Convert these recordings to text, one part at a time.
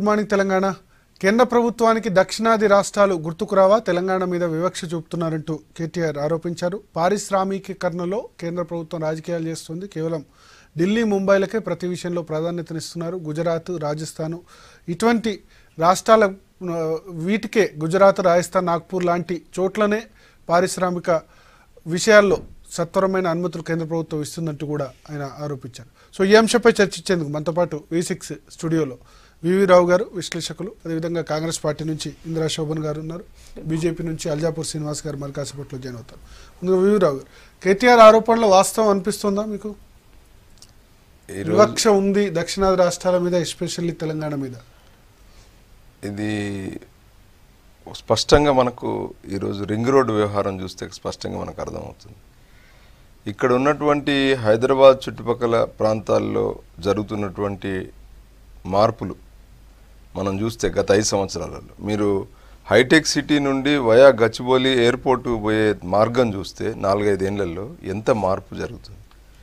Good morning Telangana కేంద్ర ప్రభుత్వానికి దక్షిణాది రాష్ట్రాలు గుర్తుకు రావా తెలంగాణ మీద వివక్ష చూపుతున్నారంటూ కేటీఆర్ ఆరోపించారు పారిశ్రామికీకరణలో కేంద్ర ప్రభుత్వం రాజకీయాలు చేస్తుంది కేవలం ఢిల్లీ ముంబైలకే ప్రతి విషయంలో ప్రాధాన్యతనిస్తున్నారు గుజరాత్ రాజస్థాన్ ఇటువంటి రాష్ట్రాల ఆ, వీటికే గుజరాత్ రాజస్థాన్ నాగ్పూర్ లాంటి చోట్లనే పారిశ్రామిక విషయాల్లో సత్వరమైన అనుమతులు కేంద్ర ప్రభుత్వం ఇస్తుందంటూ కూడా ఆయన ఆరోపించారు సో ఈ అంశంపై చర్చించేందుకు మనతో పాటు వి సిక్స్ స్టూడియోలో వివి రావు గారు విశ్లేషకులు అదేవిధంగా కాంగ్రెస్ పార్టీ నుంచి ఇందిరా శోభన్ గారు ఉన్నారు బీజేపీ నుంచి అల్జాపూర్ శ్రీనివాస్ గారు మరి కాసేపట్లో జాయిన్ అవుతారు ముందుగా వివి రావు గారు కేటీఆర్ ఆరోపణలో వాస్తవం అనిపిస్తుందా మీకు ఈరోజు వివక్ష ఉంది దక్షిణాది రాష్ట్రాల మీద ఎస్పెషల్లీ తెలంగాణ మీద ఇది స్పష్టంగా మనకు ఈరోజు రింగ్ రోడ్డు వ్యవహారం చూస్తే స్పష్టంగా మనకు అర్థమవుతుంది ఇక్కడ ఉన్నటువంటి హైదరాబాద్ చుట్టుపక్కల ప్రాంతాల్లో జరుగుతున్నటువంటి మార్పులు మనం చూస్తే గత ఐదు సంవత్సరాలలో మీరు హైటెక్ సిటీ నుండి వయా గచ్చిబౌలి ఎయిర్పోర్ట్ పోయే మార్గం చూస్తే నాలుగైదేళ్లలో ఎంత మార్పు జరుగుతుంది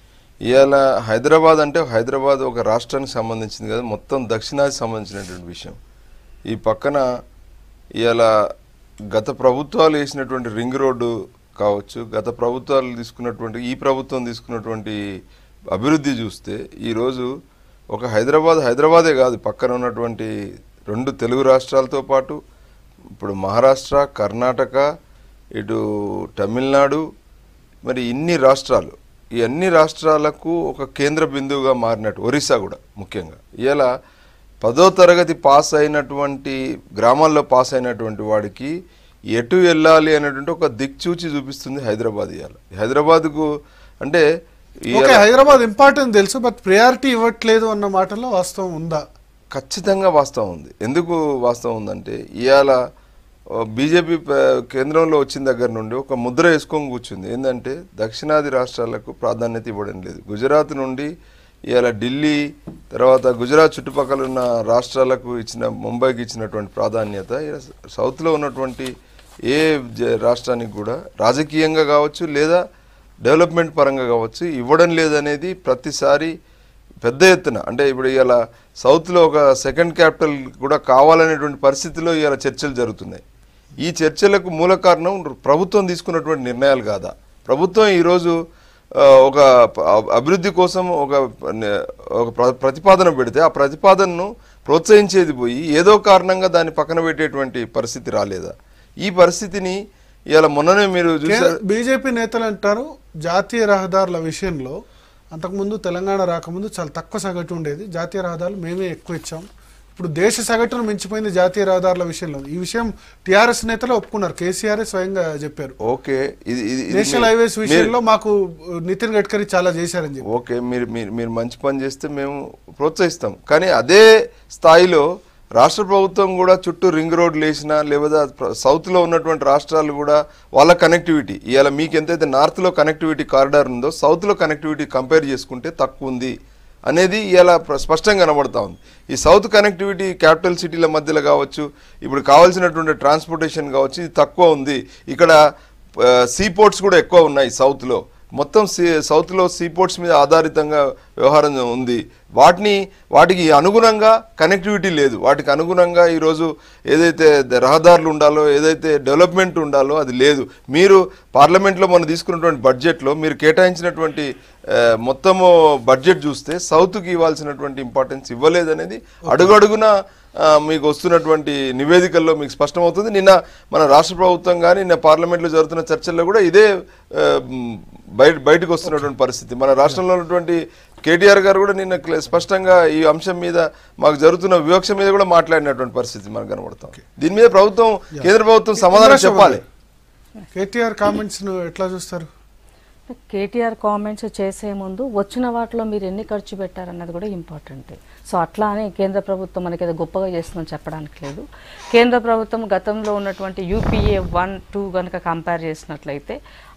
ఇవాళ హైదరాబాద్ అంటే హైదరాబాద్ ఒక రాష్ట్రానికి సంబంధించింది కదా మొత్తం దక్షిణాది సంబంధించినటువంటి విషయం ఈ పక్కన ఇవాళ గత ప్రభుత్వాలు వేసినటువంటి రింగ్ రోడ్డు కావచ్చు గత ప్రభుత్వాలు తీసుకున్నటువంటి ఈ ప్రభుత్వం తీసుకున్నటువంటి అభివృద్ధి చూస్తే ఈరోజు ఒక హైదరాబాద్ హైదరాబాదే కాదు పక్కన ఉన్నటువంటి రెండు తెలుగు రాష్ట్రాలతో పాటు ఇప్పుడు మహారాష్ట్ర కర్ణాటక ఇటు తమిళనాడు మరి ఇన్ని రాష్ట్రాలు ఈ అన్ని రాష్ట్రాలకు ఒక కేంద్ర బిందువుగా మారినట్టు ఒరిస్సా కూడా ముఖ్యంగా ఇలా పదో తరగతి పాస్ అయినటువంటి గ్రామాల్లో పాస్ అయినటువంటి వాడికి ఎటు వెళ్ళాలి అనేటువంటి ఒక దిక్చూచి చూపిస్తుంది హైదరాబాద్ ఇవాళ హైదరాబాద్కు అంటే ఇవాళ ఓకే హైదరాబాద్ ఇంపార్టెంట్ తెలుసు బట్ ప్రయారిటీ ఇవ్వట్లేదు అన్న మాటల్లో వాస్తవం ఉందా ఖచ్చితంగా వాస్తవం ఉంది ఎందుకు వాస్తవం ఉందంటే ఇవాళ బీజేపీ కేంద్రంలో వచ్చిన దగ్గర నుండి ఒక ముద్ర వేసుకొని కూర్చుంది ఏంటంటే దక్షిణాది రాష్ట్రాలకు ప్రాధాన్యత ఇవ్వడం లేదు గుజరాత్ నుండి ఇవాళ ఢిల్లీ తర్వాత గుజరాత్ చుట్టుపక్కల ఉన్న రాష్ట్రాలకు ఇచ్చిన ముంబైకి ఇచ్చినటువంటి ప్రాధాన్యత ఇలా సౌత్లో ఉన్నటువంటి ఏ జ- రాష్ట్రానికి కూడా రాజకీయంగా కావచ్చు లేదా డెవలప్మెంట్ పరంగా కావచ్చు ఇవ్వడం లేదనేది ప్రతిసారి పెద్ద ఎత్తున అంటే ఇప్పుడు ఇవాళ సౌత్లో ఒక సెకండ్ క్యాపిటల్ కూడా కావాలనేటువంటి పరిస్థితిలో ఇవాళ చర్చలు జరుగుతున్నాయి ఈ చర్చలకు మూల కారణం ప్రభుత్వం తీసుకున్నటువంటి నిర్ణయాలు కాదా ప్రభుత్వం ఈరోజు ఆ, ఒక ప- అభివృద్ధి కోసం ఒక న- ఒక ప్ర- ప్రతిపాదన పెడితే ఆ ప్రతిపాదనను ప్రోత్సహించేది పోయి ఏదో కారణంగా దాన్ని పక్కన పెట్టేటువంటి పరిస్థితి రాలేదా ఈ పరిస్థితిని ఇవాళ మొన్ననే మీరు చూసారు బీజేపీ నేతలు అంటారు జాతీయ రహదారుల విషయంలో అంతకుముందు తెలంగాణ రాకముందు చాలా తక్కువ సగటు ఉండేది జాతీయ రహదారులు మేమే ఎక్కువ ఇచ్చాం ఇప్పుడు దేశ సగటును మించిపోయింది జాతీయ రహదారుల విషయంలో ఈ విషయం టీఆర్ఎస్ నేతలు ఒప్పుకున్నారు కేసీఆర్ స్వయంగా చెప్పారు ఓకే ఇది ఇది- ఇది నేషనల్ మీ- హైవేస్ మీరు- విషయంలో మాకు నితిన్ గడ్కరీ చాలా చేశారని చెప్పి ఓకే మీరు మీరు మీరు మంచి పని చేస్తే మేము ప్రోత్సహిస్తాం కానీ అదే స్థాయిలో రాష్ట్ర ప్రభుత్వం కూడా చుట్టూ రింగ్ రోడ్లు వేసినా లేదా ప్ర- సౌత్లో ఉన్నటువంటి రాష్ట్రాలు కూడా వాళ్ళ కనెక్టివిటీ ఇవాళ మీకు ఎంతైతే నార్త్లో కనెక్టివిటీ కారిడార్ ఉందో సౌత్లో కనెక్టివిటీ కంపేర్ చేసుకుంటే తక్కువ ఉంది అనేది ఇలా స్పష్టంగా కనబడతా ఉంది ఈ సౌత్ కనెక్టివిటీ క్యాపిటల్ సిటీల మధ్యలో కావచ్చు ఇప్పుడు కావాల్సినటువంటి ట్రాన్స్పోర్టేషన్ కావచ్చు ఇది తక్కువ ఉంది ఇక్కడ సీ పోర్ట్స్ కూడా ఎక్కువ ఉన్నాయి సౌత్లో మొత్తం సీ సౌత్లో సీ పోర్ట్స్ మీద ఆధారితంగా వ్యవహారం ఉంది వాటిని వాటికి అనుగుణంగా కనెక్టివిటీ లేదు వాటికి అనుగుణంగా ఈరోజు ఏదైతే ద- రహదారులు ఉండాలో ఏదైతే డెవలప్మెంట్ ఉండాలో అది లేదు మీరు పార్లమెంట్లో మనం తీసుకున్నటువంటి బడ్జెట్లో మీరు కేటాయించినటువంటి ఆ, మొత్తము బడ్జెట్ చూస్తే సౌత్కి ఇవ్వాల్సినటువంటి ఇంపార్టెన్స్ ఇవ్వలేదనేది అడుగడుగున ఆ, మీకు వస్తున్నటువంటి నివేదికల్లో మీకు స్పష్టమవుతుంది నిన్న మన రాష్ట్ర ప్రభుత్వం కానీ నిన్న పార్లమెంట్లో జరుగుతున్న చర్చల్లో కూడా ఇదే ఆ, మ్, బయట బయటకు వస్తున్నటువంటి పరిస్థితి మన రాష్ట్రంలో ఉన్నటువంటి కేటీఆర్ గారు కూడా నిన్న క్ల- స్పష్టంగా ఈ అంశం మీద మాకు జరుగుతున్న వివక్ష మీద కూడా మాట్లాడినటువంటి పరిస్థితి మనకు కనబడతాం దీని మీద ప్రభుత్వం కేంద్ర ప్రభుత్వం సమాధానం చెప్పాలి కేటీఆర్ కామెంట్స్ ను ఎట్లా చూస్తారు కేటీఆర్ కామెంట్స్ చేసే ముందు వచ్చిన వాటిలో మీరు ఎన్ని ఖర్చు పెట్టారన్నది కూడా ఇంపార్టెంట్ సో అట్లా అని కేంద్ర ప్రభుత్వం మనకి ఏదో గొప్పగా చేస్తుందని చెప్పడానికి లేదు కేంద్ర ప్రభుత్వం గతంలో ఉన్నటువంటి యూపీఏ వన్ టూ కనుక కంపేర్ చేసినట్లయితే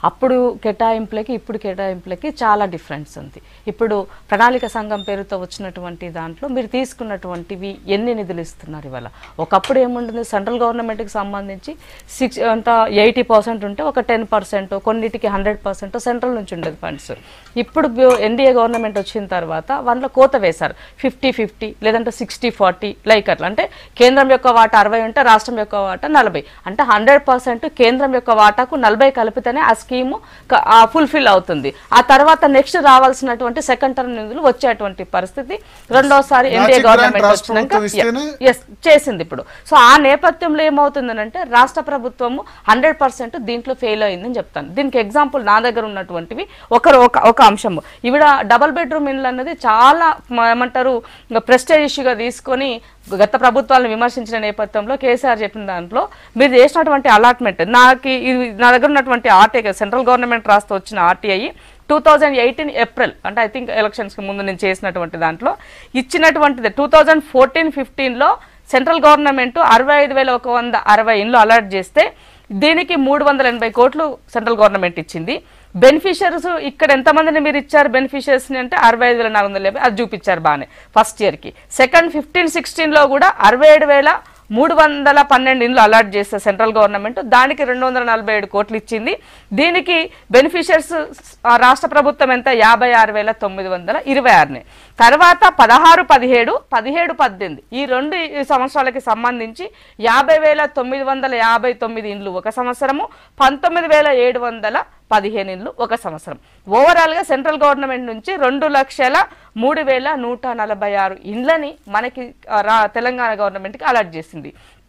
అప్పుడు కేటాయింపులకి ఇప్పుడు కేటాయింపులకి చాలా డిఫరెన్స్ ఉంది ఇప్పుడు ప్రణాళిక సంఘం పేరుతో వచ్చినటువంటి దాంట్లో మీరు తీసుకున్నటువంటివి ఎన్ని నిధులు ఇస్తున్నారు ఇవాళ ఒకప్పుడు ఏముంటుంది సెంట్రల్ గవర్నమెంట్కి సంబంధించి సిక్స్ అంత ఎయిటీ పర్సెంట్ ఉంటే ఒక టెన్ పర్సెంట్ కొన్నిటికి హండ్రెడ్ పర్సెంట్ సెంట్రల్ నుంచి ఉండేది ఫండ్స్ ఇప్పుడు ఎన్డీఏ గవర్నమెంట్ వచ్చిన తర్వాత వాళ్ళ కోత వేశారు ఫిఫ్టీ ఫిఫ్టీ లేదంటే సిక్స్టీ ఫార్టీ లైక్ అట్లా అంటే కేంద్రం యొక్క వాటా అరవై ఉంటే రాష్ట్రం యొక్క వాటా నలభై అంటే హండ్రెడ్ పర్సెంట్ కేంద్రం యొక్క వాటాకు నలభై కలిపితేనే ఆ స్కీము ఫుల్ఫిల్ అవుతుంది ఆ తర్వాత నెక్స్ట్ రావాల్సినటువంటి సెకండ్ టర్మ్ నిధులు వచ్చేటువంటి పరిస్థితి రెండోసారి ఎన్డీఏ Magic grant గవర్నమెంట్ రాష్ట్ర వచ్చినాక ప్రభుత్వం ఇస్తేనే ఎస్ చేసింది ఇప్పుడు సో ఆ నేపథ్యంలో ఏమవుతుందనంటే రాష్ట్ర ప్రభుత్వము హండ్రెడ్ పర్సెంట్ దీంట్లో ఫెయిల్ అయిందని చెప్తాను దీనికి ఎగ్జాంపుల్ నా దగ్గర ఉన్నటువంటివి ఒక ఒక ఒక అంశము ఇవిడ డబల్ బెడ్రూమ్ ఇల్లు అన్నది చాలా మ- ఏమంటారు ప్రెస్టేజ్ ఇష్యూగా తీసుకొని గత ప్రభుత్వాలను విమర్శించిన నేపథ్యంలో కేసీఆర్ చెప్పిన దాంట్లో మీరు చేసినటువంటి అలాట్మెంట్ నాకు ఇది నా దగ్గర ఉన్నటువంటి ఆర్టీఐ సెంట్రల్ గవర్నమెంట్ రాస్తూ వచ్చిన RTI two thousand eighteen April అంటే ఐ థింక్ ఎలక్షన్స్కి ముందు నేను చేసినటువంటి దాంట్లో ఇచ్చినటువంటిది టూ థౌజండ్ ఫోర్టీన్ ఫిఫ్టీన్లో సెంట్రల్ గవర్నమెంట్ అరవై ఐదు వేల ఒక వంద అరవై ఇండ్లు అలాట్ చేస్తే దీనికి మూడు వందల ఎనభై కోట్లు సెంట్రల్ గవర్నమెంట్ ఇచ్చింది బెనిఫిషియర్స్ ఇక్కడ ఎంతమందిని మీరు ఇచ్చారు బెనిఫిషియర్స్ని అంటే అరవై ఐదు వేల నాలుగు వందల యాభై అది చూపించారు బాగానే ఫస్ట్ ఇయర్కి సెకండ్ ఫిఫ్టీన్ సిక్స్టీన్లో కూడా అరవై ఏడు వేల మూడు వందల పన్నెండు ఇండ్లు అలాట్ చేస్తే సెంట్రల్ గవర్నమెంట్ దానికి రెండు వందల నలభై ఏడు కోట్లు ఇచ్చింది దీనికి బెనిఫిషియర్స్ రాష్ట్ర ప్రభుత్వం ఎంత యాభై ఆరు వేల తొమ్మిది వందల ఇరవై ఆరుని తర్వాత పదహారు పదిహేడు పదిహేడు పద్దెనిమిది ఈ రెండు సంవత్సరాలకి సంబంధించి యాభై వేల తొమ్మిది వందల యాభై తొమ్మిది ఇండ్లు ఒక సంవత్సరము పంతొమ్మిది వేల ఏడు వందల పదిహేను ఇండ్లు ఒక సంవత్సరం ఓవరాల్గా సెంట్రల్ గవర్నమెంట్ నుంచి రెండు లక్షల మూడు వేల నూట నలభై ఆరు ఇండ్లని మనకి ఆ, రా తెలంగాణ గవర్నమెంట్కి అలాట్ చేసింది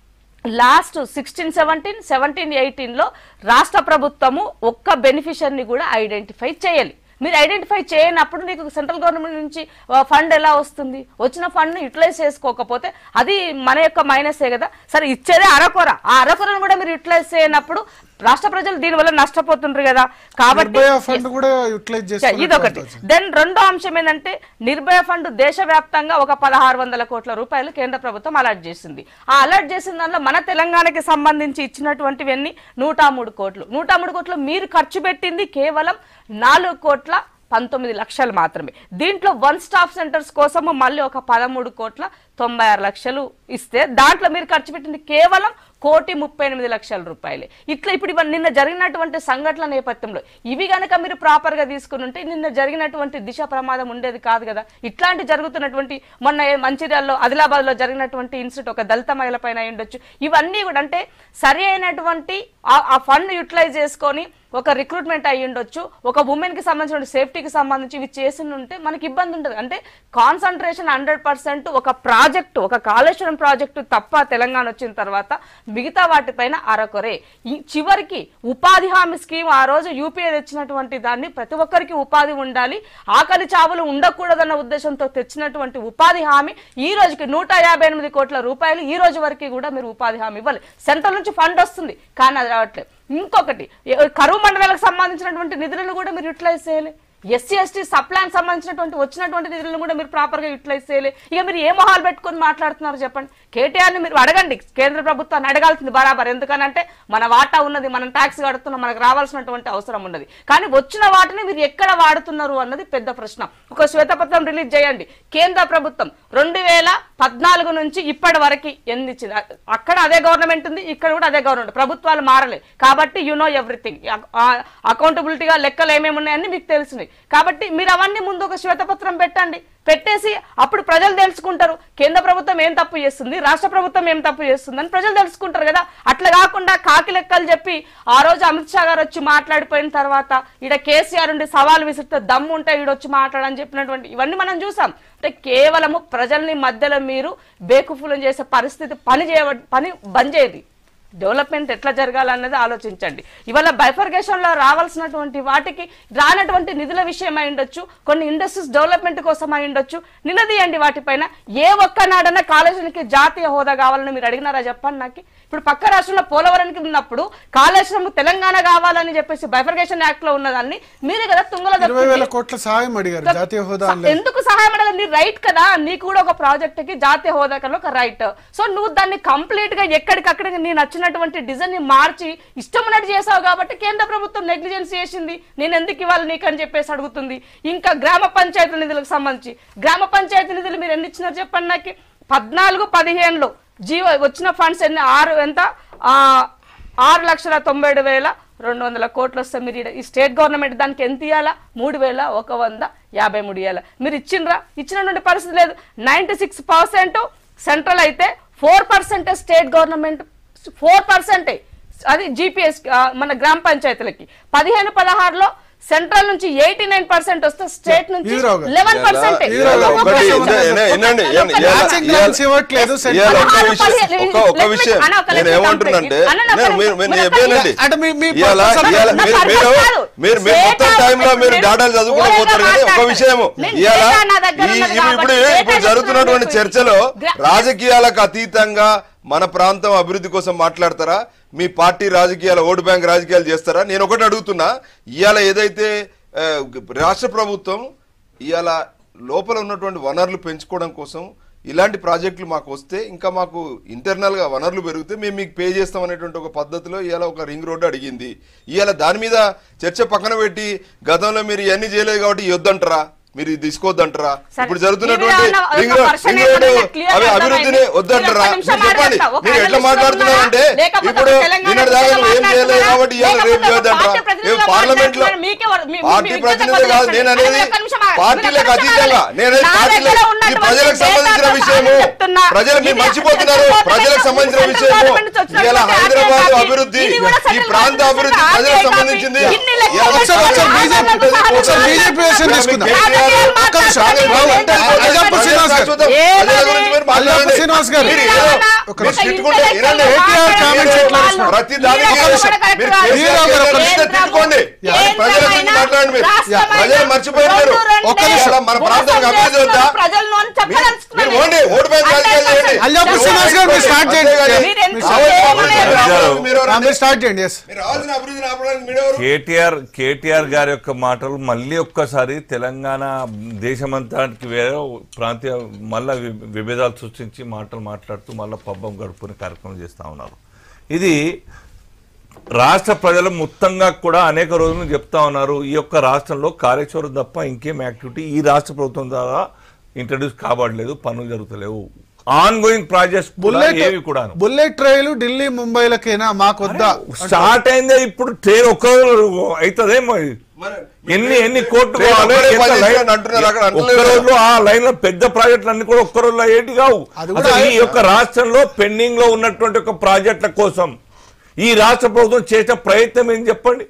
లాస్ట్ సిక్స్టీన్ సెవెంటీన్ సెవెంటీన్ ఎయిటీన్లో రాష్ట్ర ప్రభుత్వము ఒక్క బెనిఫిషియర్ని కూడా ఐడెంటిఫై చేయాలి మీరు ఐడెంటిఫై చేయనప్పుడు నీకు సెంట్రల్ గవర్నమెంట్ నుంచి ఫండ్ ఎలా వస్తుంది వచ్చిన ఫండ్ను యూటిలైజ్ చేసుకోకపోతే అది మన యొక్క మైనసే కదా సరే ఇచ్చేదే అరకొర ఆ అరకొరను కూడా మీరు యూటిలైజ్ చేయనప్పుడు రాష్ట్ర ప్రజలు దీనివల్ల నష్టపోతుండ్రు కదా కాబట్టి నిర్భయ ఫండ్ కూడా యూటిలైజ్ ఇదొకటి చేసుకుని దెన్ రెండో అంశం ఏంటంటే నిర్భయ ఫండ్ దేశవ్యాప్తంగా ఒక పదహారు వందల కోట్ల రూపాయలు కేంద్ర ప్రభుత్వం అలాట్ చేసింది ఆ అలాట్ చేసిన దానిలో మన తెలంగాణకి సంబంధించి ఇచ్చినటువంటివన్నీ నూట మూడు కోట్లు నూట మూడు కోట్లు మీరు ఖర్చు పెట్టింది కేవలం నాలుగు కోట్ల పంతొమ్మిది లక్షలు మాత్రమే దీంట్లో వన్ స్టాప్ సెంటర్స్ కోసము మళ్ళీ ఒక పదమూడు కోట్ల తొంభై ఆరు లక్షలు ఇస్తే దాంట్లో మీరు ఖర్చు పెట్టింది కేవలం కోటి ముప్పై ఎనిమిది లక్షల రూపాయలే ఇట్లా ఇప్పుడు ఇవన్నీ నిన్న జరిగినటువంటి సంఘటనల నేపథ్యంలో ఇవి గనక మీరు ప్రాపర్ గా తీసుకుని ఉంటే నిన్న జరిగినటువంటి దిశ ప్రమాదం ఉండేది కాదు కదా ఇట్లాంటి జరుగుతున్నటువంటి మొన్న ఏ మంచిర్యాలలో ఆదిలాబాద్ లో జరిగినటువంటి ఇన్సిడెంట్ ఒక దళిత మహిళ పైన అయి ఉండొచ్చు ఇవన్నీ కూడా అంటే సరి అయినటువంటి ఆ- ఆ ఫండ్ యూటిలైజ్ చేసుకొని ఒక రిక్రూట్మెంట్ అయ్యి ఉండొచ్చు ఒక ఉమెన్ కి సంబంధించిన సేఫ్టీకి సంబంధించి ఇవి చేసి ఉంటే మనకి ఇబ్బంది ఉంటుంది అంటే కాన్సన్ట్రేషన్ హండ్రెడ్ పర్సెంట్ ఒక ప్రాజెక్టు ఒక కాళేశ్వరం ప్రాజెక్టు తప్ప తెలంగాణ వచ్చిన తర్వాత మిగతా వాటిపైన అరకొరే ఈ చివరికి ఉపాధి హామీ స్కీమ్ ఆ రోజు యూపీఏ తెచ్చినటువంటి దాన్ని ప్రతి ఒక్కరికి ఉపాధి ఉండాలి ఆకలి చావులు ఉండకూడదన్న ఉద్దేశంతో తెచ్చినటువంటి ఉపాధి హామీ ఈ రోజుకి నూట యాభై ఎనిమిది కోట్ల రూపాయలు ఈ రోజు వరకు కూడా మీరు ఉపాధి హామీ ఇవ్వాలి సెంట్రల్ నుంచి ఫండ్ వస్తుంది కానీ అది రావట్లేదు ఇంకొకటి ఏ- కరువు మండలాలకు సంబంధించినటువంటి నిధులను కూడా మీరు యూటిలైజ్ చేయాలి ఎస్సీ ఎస్టీ సప్లాన్ సంబంధించినటువంటి వచ్చినటువంటి నిధులను కూడా మీరు ప్రాపర్గా యూటిలైజ్ చేయాలి ఇక మీరు ఏ మొహాలు పెట్టుకొని మాట్లాడుతున్నారు చెప్పండి కేటీఆర్ని మీరు అడగండి కేంద్ర ప్రభుత్వాన్ని అడగాల్సింది బరాబర్ ఎందుకనంటే మన వాటా ఉన్నది మనం ట్యాక్స్ కడుతున్నాం మనకు రావాల్సినటువంటి అవసరం ఉన్నది కానీ వచ్చిన వాటిని మీరు ఎక్కడ వాడుతున్నారు అన్నది పెద్ద ప్రశ్న ఒక శ్వేతపత్రం రిలీజ్ చేయండి కేంద్ర ప్రభుత్వం రెండు వేల పద్నాలుగు నుంచి ఇప్పటి వరకు ఎన్ని ఇచ్చింది అ- అక్కడ అదే గవర్నమెంట్ ఉంది ఇక్కడ కూడా అదే గవర్నమెంట్ ప్రభుత్వాలు మారలే కాబట్టి యు నో ఎవ్రీథింగ్ అకౌంటబిలిటీగా లెక్కలు ఏమేమి ఉన్నాయని మీకు తెలిసినాయి కాబట్టి మీరు అవన్నీ ముందు ఒక శ్వేతపత్రం పెట్టండి పెట్టేసి అప్పుడు ప్రజలు తెలుసుకుంటారు కేంద్ర ప్రభుత్వం ఏం తప్పు చేస్తుంది రాష్ట్ర ప్రభుత్వం ఏం తప్పు చేస్తుంది అని ప్రజలు తెలుసుకుంటారు కదా అట్లా కాకుండా కాకి లెక్కలు చెప్పి ఆ రోజు అమిత్ షా గారు వచ్చి మాట్లాడిపోయిన తర్వాత ఈడ కేసీఆర్ ఉండి సవాల్ విసిరితే దమ్ము ఉంటే ఈడ వచ్చి మాట్లాడని చెప్పినటువంటి ఇవన్నీ మనం చూసాం అంటే కేవలము ప్రజల్ని మధ్యలో మీరు బేకుఫులం చేసే పరిస్థితి పని చేయ పని బంద్ చేయదు డెవలప్మెంట్ ఎట్లా జరగాలన్నది ఆలోచించండి ఇవాళ బైఫర్గేషన్ లో రావాల్సినటువంటి వాటికి రానటువంటి నిధుల విషయం అయి ఉండొచ్చు కొన్ని ఇండస్ట్రీస్ డెవలప్మెంట్ కోసం అయి ఉండొచ్చు నిలదీయండి వాటిపైన ఏ ఒక్క నాడన్నా కాళేశ్వరానికి జాతీయ హోదా కావాలని మీరు అడిగినారా చెప్పండి నాకు ఇప్పుడు పక్క రాష్ట్రంలో పోలవరానికి ఉన్నప్పుడు కాళేశ్వరం తెలంగాణ కావాలని చెప్పేసి బైఫర్గేషన్ యాక్ట్ లో ఉన్నదాన్ని మీరే కదా తుంగలో ఇరవై వేల కోట్ల సహాయం అడిగారు జాతీయ హోదా స- అనలేదు ఎందుకు సహాయం అడగదు నీ రైట్ కదా నీకు కూడా ఒక ప్రాజెక్ట్ కి జాతీయ హోదా కన్నా ఒక రైట్ సో నువ్వు దాన్ని కంప్లీట్ గా ఎక్కడికక్కడ నీ నచ్చిన ఇచ్చినటువంటి డిజైన్ ని మార్చి ఇష్టం ఉన్నట్టు చేసావు కాబట్టి కేంద్ర ప్రభుత్వం నెగ్లిజెన్స్ చేసింది నేను ఎందుకు ఇవ్వాలి నీకు అని చెప్పేసి అడుగుతుంది ఇంకా గ్రామ పంచాయతీ నిధులకు సంబంధించి గ్రామ పంచాయతీ నిధులు మీరు ఎన్ని ఇచ్చినారు చెప్పండి నాకు పద్నాలుగు పదిహేనులో జీవో వచ్చిన ఫండ్స్ ఎన్ని ఆరు ఎంత ఆ, ఆరు లక్షల తొంభై ఏడు వేల రెండు వందల కోట్లు వస్తే మీరు ఈడ- ఈ స్టేట్ గవర్నమెంట్ దానికి ఎంత ఇవ్వాలా మూడు వేల ఒక వంద యాభై మూడు ఇవ్వాలా మీరు ఇచ్చిండ్రా ఇచ్చినటువంటి పరిస్థితి లేదు నైంటీ సిక్స్ పర్సెంట్ సెంట్రల్ అయితే four percent state government four పర్సెంటే అది జీపీఎస్ మన గ్రామ పంచాయతీలకి పదిహేను పదహారులో సెంట్రల్ నుంచి ఎయిటీ నైన్ పర్సెంట్ వస్తే స్టేట్ నుంచి ఈరావు గారు. లెవెన్ పర్సెంట్ ఇవాళ ఒకటి ఇదే- ఇదే- వినండి, వినండి. ఇవాళ- మ్యాచింగ్ గ్రాంట్స్ ఇవ్వట్లేదు ఇవాళ సెంట్రల్ ఒక్క అన్న, విషయం పదిహేను- ఒక ఒక్క let me- విషయం అన్న, ఒక నేను let me ఏమంటున్నానంటే complete. అన్న, నా నేను- మీరు పర్పస్ మీరు కాదు. చెప్పానండి అంటే మీ- మీ ఇవాళ పర్పస్ ఇవాళ నా మీరు పర్పస్ మీరు కాదు. మీరు మీరు మొత్తం డేటా టైంలో మీరు నేను డాటాలు చదువుకుని ఓవర్గా పోతారు కానీ ఒక మాట్లాడతాను. విషయము నేను ఇవాళ డేటా నా దగ్గర ఈ- ఉన్నది ఇవి ఇప్పుడు కాబట్టి ఇప్పుడు డేటా జరుగుతున్నటువంటి చెప్తున్నాను. చర్చలో గ్రా- రాజకీయాలకు అతీతంగా మన ప్రాంతం అభివృద్ధి కోసం మాట్లాడతారా మీ పార్టీ రాజకీయాల ఓటు బ్యాంక్ రాజకీయాలు చేస్తారా నేను ఒకటి అడుగుతున్నా ఇవాళ ఏదైతే ఆ, రాష్ట్ర ప్రభుత్వం ఇవాళ లోపల ఉన్నటువంటి వనరులు పెంచుకోవడం కోసం ఇలాంటి ప్రాజెక్టులు మాకు వస్తే ఇంకా మాకు ఇంటర్నల్ గా వనరులు పెరిగితే మేము మీకు పే చేస్తాం అనేటువంటి ఒక పద్ధతిలో ఇవాళ ఒక రింగ్ రోడ్డు అడిగింది ఇవాళ దాని మీద చర్చ పక్కన పెట్టి గతంలో మీరు ఇవన్నీ చేయలేదు కాబట్టి ఇవి వద్దంటారా మీరు ఇది తీసుకోవద్దంటారా సరే. ఇప్పుడు జరుగుతున్నటువంటి మీరు ఏమన్నా రింగ్ ఒక రోడ్ person రింగ్ రోడ్డు ఏమన్నా clear అవి గా అభివృద్ధిని అర్థమైంది? వద్దంటారా మీరు ఒక్క నిమిషం మీరు చెప్పండి మాట్లాడతా. ఒక మీరు ఎట్లా analyst మాట్లాడుతున్నారంటే ఉన్నారా? లేకపోతే ఇప్పుడు తెలంగాణ నిన్నటి దాకా ప్రజలు నువ్వు ఏం చేయలేదు మాట్లాడుతున్నారా? కాబట్టి ఇవాళ రేపు లేకపోతే చేయొద్దంటారా పార్టీ ప్రతినిధులు మేము పార్లమెంట్ లో మాట్లాడుతున్నారు. మీకే వర- మీ- మీ- పార్టీ మీ ప్రతినిధులు విజ్ఞత కాదు కొద్దిగా నేను అనేది ఒక్క నిమిషం ఆగండి. పార్టీలకు ఒక్క నిమిషం అతీతంగా ఆగండి. నేను అనేది నా పార్టీలే దగ్గర ఈ ఉన్నటువంటి ప్రజలకు డేటా సంబంధించిన ప్రకారం విషయము చెప్తున్నా. ప్రజలు మీరు ఇది మర్చిపోతున్నారు సెంట్రల్ ప్రజలకు గవర్నమెంట్ సంబంధించిన సెంట్రల్ విషయము గవర్నమెంట్ వచ్చినటువంటి ఇలా ఆర్టీఐ హైదరాబాద్ కాపీ. అభివృద్ధి ఇది కూడా ఈ సెంట్రల్ ప్రాంత గవర్నమెంట్ అభివృద్ధి ఆర్టీఐ ప్రజలకు కాపీ. సంబంధించింది ఇన్ని లెక్కలు ఇలా ఒకసారి ఒకసారి ఆందోళనలు బీజేపీ సాధించారు. ఒకసారి బీజేపీ విషయం తీసుకుందాం. రాజకీయాలు ఒక్క నిమిషం. మాట్లాడాలి. అయ్యప్ప శ్రీనివాస్ గారు. ప్రజల గురించి మీరు మాట్లాడండి. అయ్యప్ప శ్రీనివాస్ గారు. మీరు మీరు ఏదో- ఏమన్నా ఒక మీరు నిమిషం. తిట్టుకుంటే వినండి. కేటీఆర్ కామెంట్స్ ఎట్లా వాళ్ళు- ప్రతి దానికి మీరు మీరు కూడా కరెక్ట్ మీరు కాదు. కేసీఆర్ గారు ఒక గారిని నిమిషం. తిట్టుకోండి కానీ ప్రజల గురించి మాట్లాడండి మీరు ప్రజలు మర్చిపోయారు ఒక్క నిమిషం. మన ప్రాంతానికి అభివృద్ధి వద్దా ప్రజలను అని చెప్పదలుచుకున్నాను. మీరు ఓన్లీ ఓటు బ్యాంక్ రాజకీయాలు చేయండి అయ్యప్ప శ్రీనివాస్ గారు మీరు స్టార్ట్ చేయండి మీరు ఎంత మీరు స్టార్ట్ చేయలేరు. రావాలి, మీరు ఎవరు? ఆ, మీరు స్టార్ట్ చేయండి ఎస్ మీరు రావాల్సిన అభివృద్ధిని ఆపడానికి మీరెవరు? కేటీఆర్ కేటీఆర్ గారి యొక్క మాటలు మళ్ళీ ఒక్కసారి తెలంగాణ దేశమంతానికి వేరే ప్రాంతీయ మళ్ళా వి- విభేదాలు సృష్టించి మాటలు మాట్లాడుతూ మళ్ళీ పబ్బం గడుపుకునే కార్యక్రమం చేస్తూ ఉన్నారు ఇది రాష్ట్ర ప్రజలు మొత్తంగా కూడా అనేక రోజులు చెప్తా ఉన్నారు ఈ యొక్క రాష్ట్రంలో కాళేశ్వరం తప్ప ఇంకేం యాక్టివిటీ ఈ రాష్ట్ర ప్రభుత్వం ద్వారా ఇంట్రడ్యూస్ కాబడలేదు పనులు జరుగుతలేవు ఆన్ గోయింగ్ ప్రాజెక్ట్స్ బుల్లెట్ ఏవి కూడా బుల్లెట్ ట్రైలు ఢిల్లీ ముంబైలకేనా మాకొద్దా స్టార్ట్ అయిందే ఇప్పుడు ట్రైన్ ఒక్క అవుతుందేమో ఇది. మరి ఎన్ని ఎన్ని కోట్లు ట్రైన్ కావాలి? ఒక్కడే ఎంత పని లైన్- చేయాలని అంటున్నారు అక్కడ ఒక్క అంటలేరు కదా. రోజులో ఆ లైన్ లో పెద్ద ప్రాజెక్టులు అన్ని కూడా ఒక్క రోజులో ఏంటి కావు అది కూడా అసలు ఈ యొక్క రాష్ట్రంలో పెండింగ్ లో ఉన్నటువంటి ఒక ప్రాజెక్టుల కోసం ఈ రాష్ట్ర ప్రభుత్వం చేసిన ప్రయత్నం ఏం చెప్పండి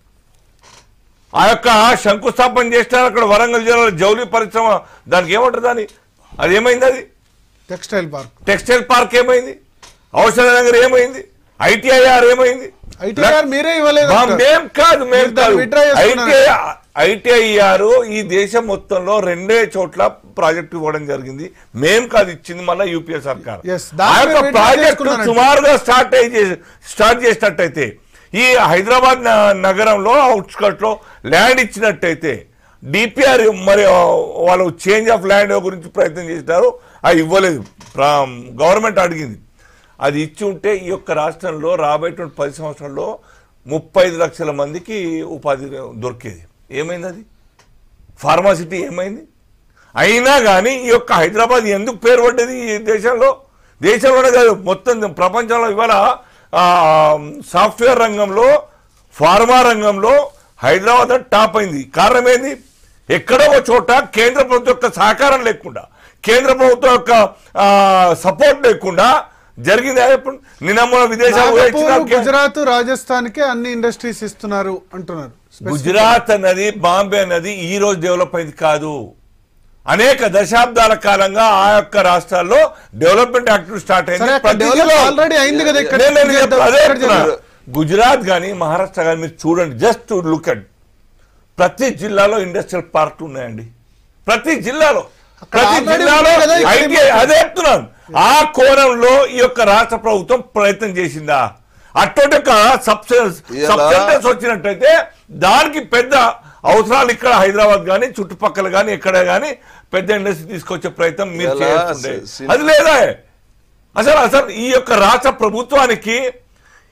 ఆ యొక్క శంకుస్థాపన చేసినారు అక్కడ వరంగల్ జిల్లాలో జౌలి పరిశ్రమ దానికి ఏమంటారు దాని అది ఏమైంది అది టెక్స్టైల్ పార్క్ టెక్స్టైల్ పార్క్ ఏమైంది ఔషధ నగర్ ఏమైంది ఐటీఐఆర్ ఏమైంది ఐటీఆర్ మీరే ఇవ్వలేదు మా- అంటారు. మేం కాదు మేం మీరు దాన్ని కాదు withdraw చేసుకున్నారు. ఐటీఐఆర్ ఈ దేశం మొత్తంలో రెండే చోట్ల ప్రాజెక్ట్ ఇవ్వడం జరిగింది మేం కాదు ఇచ్చింది మళ్ళీ యూపీఏ సర్కార్ Yes, ఆ దాన్ని యొక్క మీరు withdraw ప్రాజెక్ట్ చేసుకున్నారంట. సుమారుగా స్టార్ట్ అయ్యి స్టార్ట్ చేసినట్టయితే ఈ హైదరాబాద్ న- నగరంలో అవుట్స్కట్ లో ల్యాండ్ ఇచ్చినట్టయితే డిపిఆర్ మరి ఆ, వాళ్ళు చేంజ్ ఆఫ్ ల్యాండ్ గురించి ప్రయత్నం చేసినారు అది ఇవ్వలేదు గవర్నమెంట్ అడిగింది అది ఇచ్చి ఉంటే ఈ యొక్క రాష్ట్రంలో రాబోయేటువంటి పది సంవత్సరాల్లో ముప్పై ఐదు లక్షల మందికి ఉపాధి దొరికేది ఏమైంది అది ఫార్మాసిటీ ఏమైంది అయినా కానీ ఈ యొక్క హైదరాబాద్ ఎందుకు పేరు పడ్డది ఈ దేశంలో దేశంలోనే కాదు మొత్తం ప్రపంచంలో ఇవాళ ఆ, సాఫ్ట్వేర్ రంగంలో ఫార్మా రంగంలో హైదరాబాద్ టాప్ అయింది కారణం ఏంది ఎక్కడో ఒక చోట కేంద్ర ప్రభుత్వం యొక్క సహకారం లేకుండా కేంద్ర ప్రభుత్వం యొక్క సపోర్ట్ లేకుండా జరిగింది ఎప్పుడు నిన్న మొన్న విదేశాలు పోయి నాగపూర్ వచ్చిన కే- గుజరాత్ రాజస్థాన్ కే అన్ని ఇండస్ట్రీస్ ఇస్తున్నారు అంటున్నారు గుజరాత్ అన్నది బాంబే అన్నది ఈ రోజు డెవలప్ అయింది కాదు అనేక దశాబ్దాల కాలంగా ఆ యొక్క రాష్ట్రాల్లో డెవలప్మెంట్ యాక్టివిటీ స్టార్ట్ సరే అయింది అక్కడ ప్రతి డెవలప్ జిల్లా- ఆల్రెడీ అయింది కదా ఇక్కడ నేను- నేను ఇక్కడ చెప్తా- అదే ఇక్కడ చెప్తున్నా. చేద్దాం. గుజరాత్ కానీ మహారాష్ట్ర కానీ మీరు చూడండి జస్ట్ లుక్ అట్ ప్రతి జిల్లాలో ఇండస్ట్రియల్ పార్క్ ఉన్నాయండి ప్రతి జిల్లాలో అక్కడ ప్రతి already జిల్లాలో ఉన్నాయి కదా, ఇక్కడ ఐటీ అదే చెప్తున్నాను ఆ కోణంలో ఈ యొక్క రాష్ట్ర ప్రభుత్వం ప్రయత్నం చేసిందా అటువంటి ఒక సబ్సెన్స్ ఇలా- సబ్సెంటెన్స్ వచ్చినట్టయితే దానికి పెద్ద అవసరాలు ఇక్కడ హైదరాబాద్ కానీ చుట్టుపక్కల కానీ ఎక్కడ కానీ పెద్ద ఇండస్ట్రీ తీసుకొచ్చే ప్రయత్నం మీరు ఇలా చేస్తుండే సి- అది లేదా అసలు అసలు ఈ యొక్క రాష్ట్ర ప్రభుత్వానికి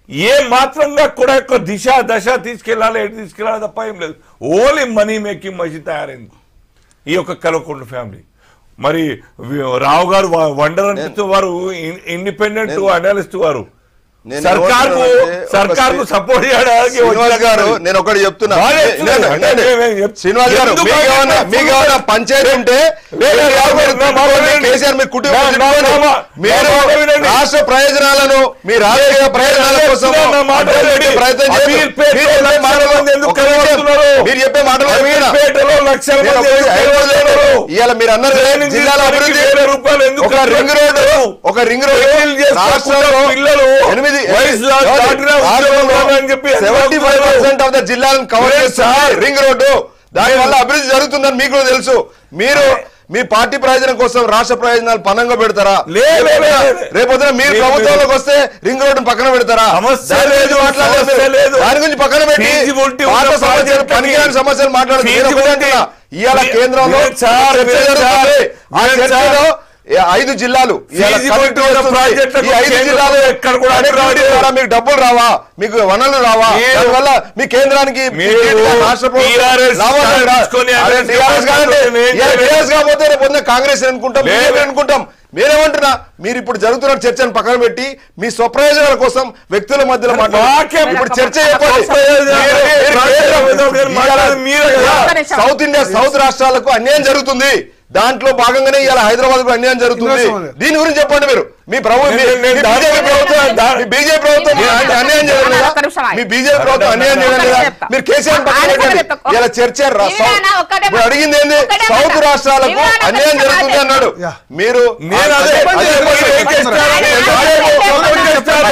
ఏ మాత్రంగా కూడా యొక్క దిశ దశ తీసుకెళ్లాలి ఎటు తీసుకెళ్లాలి తప్ప ఏం లేదు ఓన్లీ మనీ మేకింగ్ మషిన్ తయారైంది ఈ యొక్క కలవకుండ ఫ్యామిలీ మరి వి- రావు గారు వ- వండర్ అనిపిస్తూ వారు ఇండిపెండెంట్ అనలిస్ట్ వారు నేను సర్కార్ కు ఏమంటున్నానంటే ఒక సర్కార్ కు శ్రీ- సపోర్ట్ చేయడానికి శ్రీనివాస్ వచ్చిన గారు నేను ఒకటి చెప్తున్నా బాగా నే- చెప్తున్నారు. నేను- నేను- నేను- నేను- శ్రీనివాస్ గారు ఎందుకు మీకు ఏమన్నా ఆయన మీకు ఏమన్నా పంచాయతీ ఉంటే లేదు, లేదు, కేసీఆర్ మీరు నా మాట తిట్టుకోండి, వినండి. కేసీఆర్ మీ కుటుంబం నా- నా- తిట్టుకోండి. నా- నా మీరు మాట వినండి. రాష్ట్ర ప్రయోజనాలను మీ రాజకీయ ప్రయోజనాల కోసం నా మాట అడ్డం వినండి. పెట్టే ప్రయత్నం చేయొద్దు. అమీర్పేటలో మీరు చెప్పే లక్షల మాటలు మంది ఎందుకు ఒక నిమిషం. కలవడుతున్నారు? మీరు చెప్పే మాటలు విన్నా. అమీర్పేటలో లక్షల నేను మంది ఒక ఎందుకు ఐదు రోజులు కలవడుతున్నారు? ఇవాళ మీరు అన్నారు కదా, ట్రైనింగ్ జిల్లాల తీసుకోవడానికి అభివృద్ధి వేల రూపాయలు ఎందుకు ఒక రింగ్ రోడ్ కట్టుకుంటున్నారు? ఒక రింగ్ రోడ్ పెళ్లిళ్ళు చేసుకుంటున్న రాష్ట్రంలో పిల్లలు ఎనిమిది వయసు దాటిన ఉద్యోగాలు అని చెప్పి seventy five percent of the జిల్లాలను కవర్ లేదు చేస్తుంది సార్. రింగ్ రోడ్డు దాని వల్ల అభివృద్ధి జరుగుతుందని మీకు కూడా తెలుసు మీరు మీ పార్టీ ప్రయోజనం కోసం రాష్ట్ర ప్రయోజనాలు పనంగా పెడతారా లేదు, లేదు, లేదు. రేపొద్దున మీరు లేదు, ప్రభుత్వంలోకి వస్తే రింగ్ రోడ్డు పక్కన పెడతారా సమస్య దాని గురించి లేదు, మాట్లాడలేదు సమస్య మీరు. లేదు. దాని గురించి పక్కన పెట్టి Feasibility పాత ఉన్న సమస్యలు project పనికిరాని అని. సమస్యలు మాట్లాడుతూ నేను ఒకటే Feasibility. అంటున్నా. ఇవాళ మీ- కేంద్రంలో మీరు సార్, చర్చ మీరు సార్, జరుగుతుంది. ఆ మీరు చర్చలో ఏ ఐదు జిల్లాలు ఇవాళ Feasibility కమిటీ ఉన్న వస్తుంది. ప్రాజెక్టులకు ఈ ఐదు కేంద్రం జిల్లాలు ఎక్కడ కూడా connectivity అడ్డు రాదు. ద్వారా మీకు డబ్బులు రావా మీకు వనరులు రావా మీరు- దానివల్ల మీ కేంద్రానికి మీరు ఇటీవల రాష్ట్ర ప్రభుత్వం TRS లాభాలు stand రా- తీసుకొని అరే అదే TRS కాదండి. నేను ఏం ఇవాళ చేయలేదు. TRS కాకపోతే రేపు పొద్దున్న కాంగ్రెస్ అనుకుంటాం లేదు. బీజేపీ అనుకుంటాం మీరేమంటున్నా మీరు ఇప్పుడు జరుగుతున్న చర్చను పక్కన పెట్టి మీ స్వప్రయోజనాల కోసం వ్యక్తుల మధ్యలో మాట్లాడారు వాక్యం ఇప్పుడు చర్చ ఒక చెప్పండి ప్రయోజనాలు. మీరు- మీరు ప్రయోజనాలు కేంద్రం- మీరు మాట్లాడేది మీరే కదా. ఒక్క నిమిషం. సౌత్ ఇండియా సౌత్ రాష్ట్రాలకు అన్యాయం జరుగుతుంది దాంట్లో భాగంగానే ఇవాళ హైదరాబాద్ కూడా అన్యాయం జరుగుతుంది ఇంద్రస్వామి గారు. దీని గురించి చెప్పండి మీరు మీ ప్రభు మీ- నేను- నేను మీ దాని బీజేపీ గురించి ప్రభుత్వం దా- మీ బీజేపీ ప్రభుత్వం నేను- అన్య- అన్యాయం చేయలేదు నేను కదా ఒక్క నిమిషం ఆగి. మీ బీజేపీ ప్రభుత్వం అన్యాయం చేయలేదు ఒక్క కదా నిమిషం చెప్తా. మీరు కేసీఆర్ పక్కన ఆయన పెట్టండి చెప్తా. ఇలా చర్చ రా- ఇవి సౌత్- నాన్న ఒక్కటే ఇప్పుడు మాట. అడిగింది ఏంది ఒక్కటే సౌత్ మాట. రాష్ట్రాలకు ఇవి నాన్న అన్యాయం ఒక్కటే జరుగుతుంది మాట. అన్నాడు యా. మీరు నేను అదే అదే- చెప్పండి. అదే మీరు ఏం చెప్పండి. చేస్తారు? అదే నేను చెప్పండి. అదే చర్చ చెప్పండి. మొత్తం